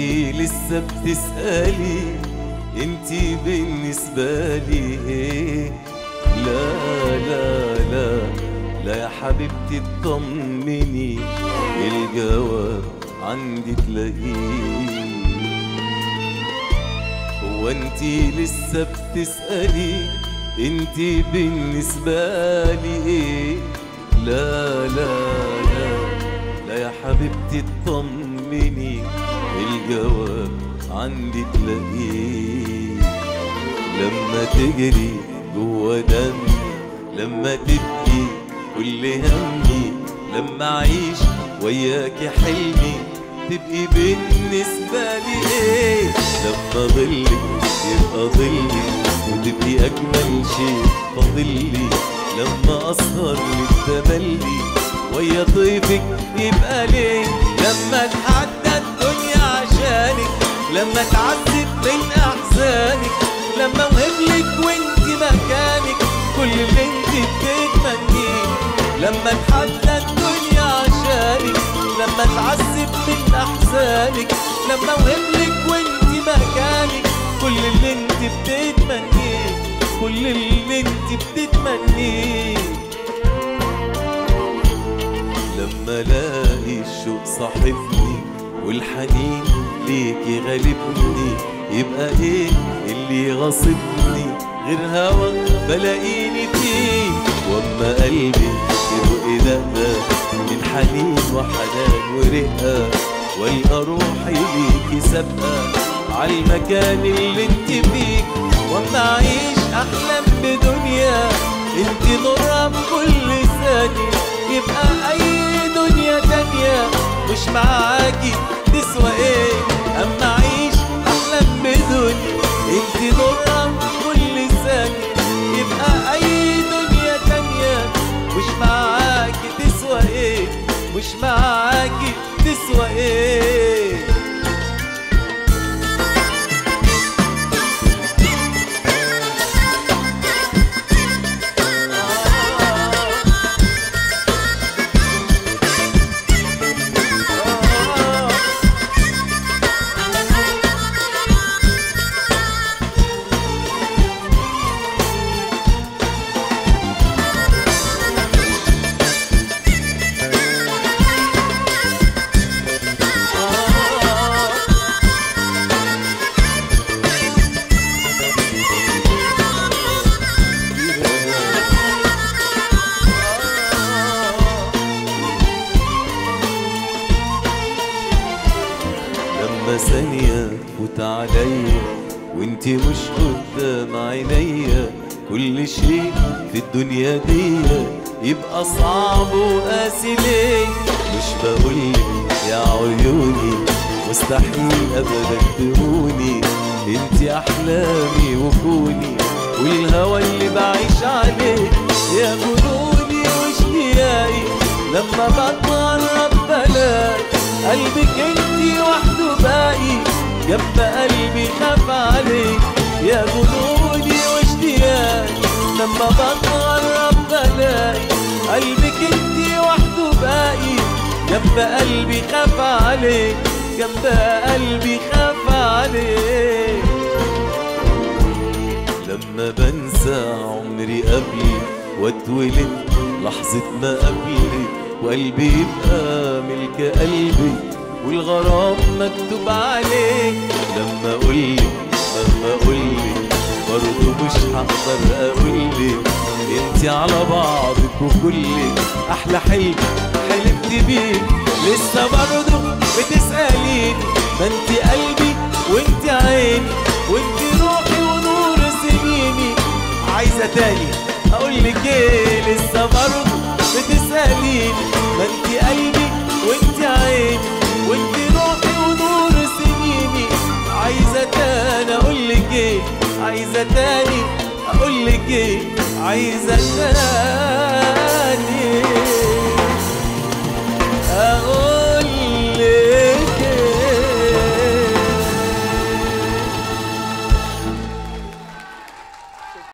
وانتي لسه بتسألي انتي بالنسبة لي ايه لا لا لا لا يا حبيبتي اطمني الجواب عندي تلاقيه هو انتي لسه بتسألي انتي بالنسبة لي ايه لا لا لا لا يا حبيبتي اطمني الجواب عندي تلاقيه لما تجري جوا دمي لما تبكي كل همي لما اعيش وياكي حلمي تبقي بالنسبة لي ايه لما ظلك يبقى ظلي وتبقي اجمل شيء فاضلي لما اسهر للتملي ويا طيفك يبقى ليه لما اتحدى الدنيا عشانك لما اتعذب من احزانك لما اوهبلك وانت مكانك كل اللي انت بتتمنيه لما اتحدى الدنيا عشانك لما اتعذب من احزانك لما اوهبلك وانت مكانك كل اللي انت بتتمنيه كل اللي انت بتتمنيه لما الاقي الشوق صاحبني والحنين ليكي غالبني يبقى ايه اللي غاصبني غير هوا بلاقيني فيه واما قلبي يرق دقة من حنين وحنان ورقة والقى روحي ليكي سابقة عالمكان اللي انت فيه واما اعيش احلم بدنيا انت نورها بكل ثانية يبقى اي دنيا تانية مش معاكي تسوى ايه اما اعيش احلم بدنيا انت نورها بكل ثانية يبقى اي دنيا تانية مش معاكي تسوى ايه مش معاكي تسوى ايه لما ثانية تفوت عليا وانت مش قدام عينيا كل شيء في الدنيا دي يبقى صعب وقاسي ليه مش بقولك يا عيوني مستحيل ابدا تهوني انت احلامي وكوني والهوى اللي بعيش عليه يا جنوني واشتياقي لما بتقرب بلاقي قلبك انتي وحده باقي جنب قلبي خاف عليك يا جنوني واشتياقي لما بتقرب بلاقي قلبك انتي وحده باقي جنب قلبي خاف عليك جنب قلبي خاف عليك لما بنسى عمري قبلي واتولد لحظة ما قبلي وقلبي يبقى ملك قلبي والغرام مكتوب عليه لما اقولك لما اقولك برضه مش هقدر اقولك انتي على بعضك وكلك احلى حلم حلمت بيه لسه برضه بتسأليني ما انتي قلبي وانتي عيني وانتي روحي ونور سنيني عايزة تاني اقولك ايه لسه برضه بتسأليني ما انتي قلبي وانتي عيني وانتي روحي ونور سنيني عايزة تاني اقولك ايه عايزة تاني اقولك ايه عايزة تاني